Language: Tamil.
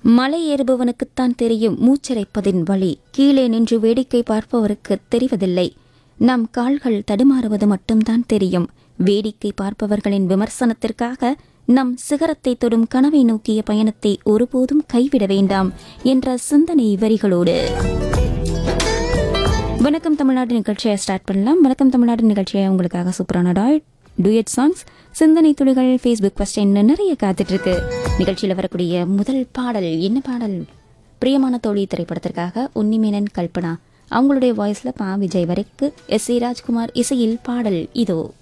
மலை ஏறுபவனுக்குத்தான் தெரியும் மூச்சரைப்பதின் வழி கீழே நின்று வேடிக்கை பார்ப்பவருக்கு தெரிவதில்லை நம் கால்கள் தடுமாறுவது மட்டும்தான் தெரியும் வேடிக்கை பார்ப்பவர்களின் விமர்சனத்திற்காக நம் சிகரத்தை தொடும் கனவை நோக்கிய பயணத்தை ஒருபோதும் கைவிட வேண்டாம் என்ற சிந்தனை வரிகளோடு வணக்கம் தமிழ்நாடு நிகழ்ச்சியை ஸ்டார்ட் பண்ணலாம் வணக்கம் தமிழ்நாடு நிகழ்ச்சியை உங்களுக்காக சூப்பரான டாய் டூயட் சாங்ஸ் சிந்தனை துளிகள் ஃபேஸ்புக் கொஸ்டின் நிறைய காத்துட்டு இருக்கு நிகழ்ச்சியில் வரக்கூடிய முதல் பாடல் என்ன பாடல் பிரியமான தோழி திரைப்படத்திற்காக உன்னிமேனன் கல்பனா அவங்களுடைய வாய்ஸ்ல பா விஜய் வரைக்கு எஸ் சி ராஜ்குமார் இசையில் பாடல் இதோ